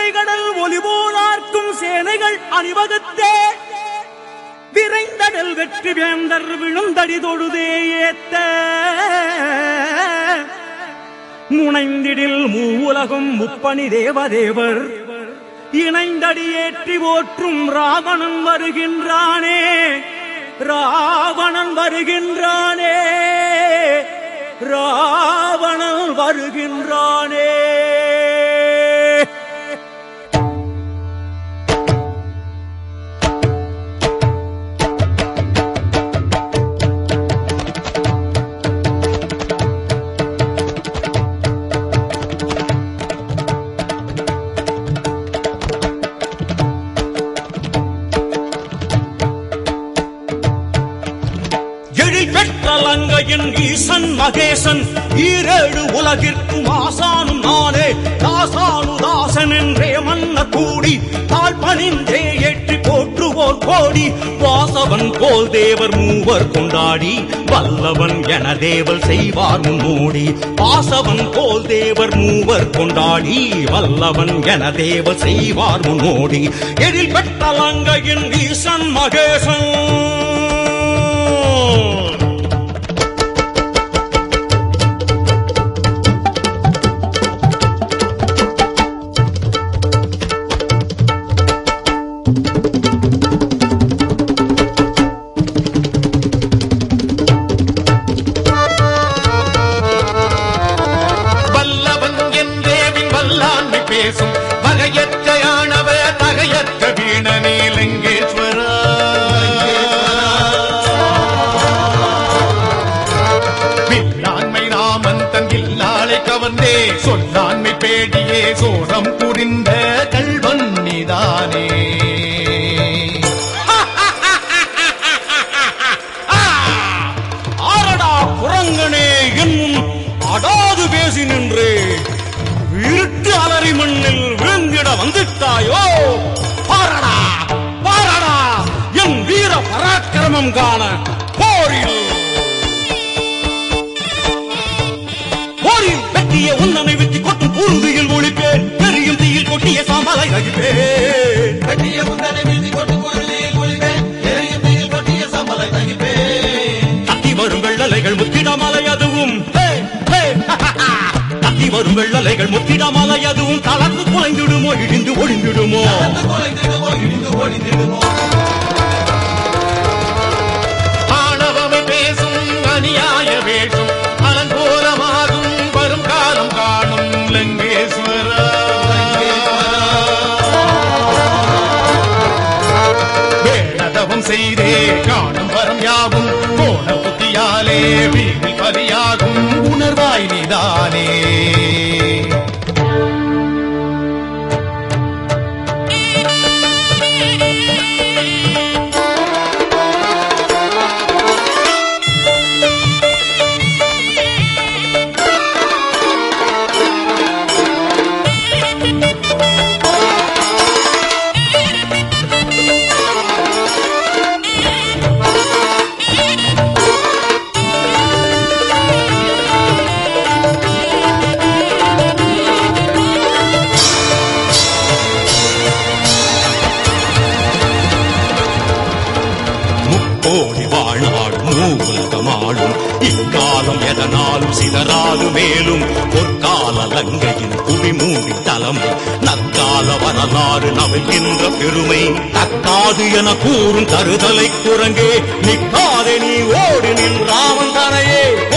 திரைகடல் ஒலிபோலார்க்கும் சேனைகள் அணிவகுத்தே விரைந்தடல் வெற்றி வேந்தர் விழுந்தடி தொழுதே ஏத்த முனைந்திடில் மூவுலகும் முப்பணி தேவதேவர் இணைந்தடி ஏற்றி போற்றும் ராவணன் வருகின்றானே ராவணன் வருகின்றானே ராவணன் வருகின்றானே எழில் பெற்ற லங்கையின் ஈசன் மகேசன் ஈரேழு உலகிற்கும் ஆசானும் நானே தாசானு தாசன் என்றே மன்னர் கூடி தாழ் பணிந்தே ஏற்றி போற்றுவோர் கோடி வாசவன் போல் தேவர் மூவர் கொண்டாடி வல்லவன் என தேவல் செய்வார் முன்னோடி வாசவன் போல் தேவர் மூவர் கொண்டாடி வல்லவன் என தேவல் செய்வார் முன்னோடி எழில் பெற்ற லங்கையின் ஈசன் மகேசன் வல்லவன் என்றேவின் வல்லாண்மை பேசும் வகையற்ற ஆணவ தகையற்ற வீணனே லிங்கேஸ்வரா வில்லாண்மை ராமன் தங்கில்லாளை கவர்ந்தே சொல்லாண்மை பேடியே சோரம் புரிந்த கல்வன் நீதானே ஆரடா குரங்கனே என்னும் அடாது பேசி நின்று இருட்டு அலறி மண்ணில் விழுந்திட வந்துட்டாயோ பாரடா பாரடா என் வீர பராக்கிரமம் காண போரில் போரில் வெட்டிய உன்னனை வெட்டி கொட்டும் பூருதியில் ஒழிப்பேன் பெரியும் தீயில் கொட்டிய சாம்பலை ரகிப்பேன் கட்டிய முந்தனை வீழ்த்தி கொண்டு குருதியில் ஒளிவேன் எரியும் தீயில் கொட்டிய சம்பளை தகிப்பேன் தத்தி வரும் வெள்ளலைகள் முத்திடமலை அதுவும் ஹே, ஹே, தத்தி வரும் வெள்ளலைகள் முத்திடமலை அதுவும் தளர்ந்து குலைந்திடுமோ இடிந்து ஒழிந்திடுமோ குலைந்திடுமோ இடிந்து ஒழிந்திடுமோ ஆணவமை பேசும் அநியாய வேஷம் அலங்கோலமாகும் வரும் காலம் காணும் லங்கேஸ்வரா வேடதவம் செய்தே காணும் வரம் யாவும் போன புத்தியாலே வீட்டில் பலியாகும் உணர்வாய் நீதானே முக்கோடி வாழ்நாடும் மூவுலகமாடும் இக்காலம் எதனாலும் சிதறாது மேலும் பொற்கால லங்கையின் குடி மூடி தலைமை நற்கால வரலாறு நவிழ்கின்ற பெருமை தக்காது என கூறும் தருதலை குரங்கே நிற்காதே நீ ஓடி நின் ராமன் தனையே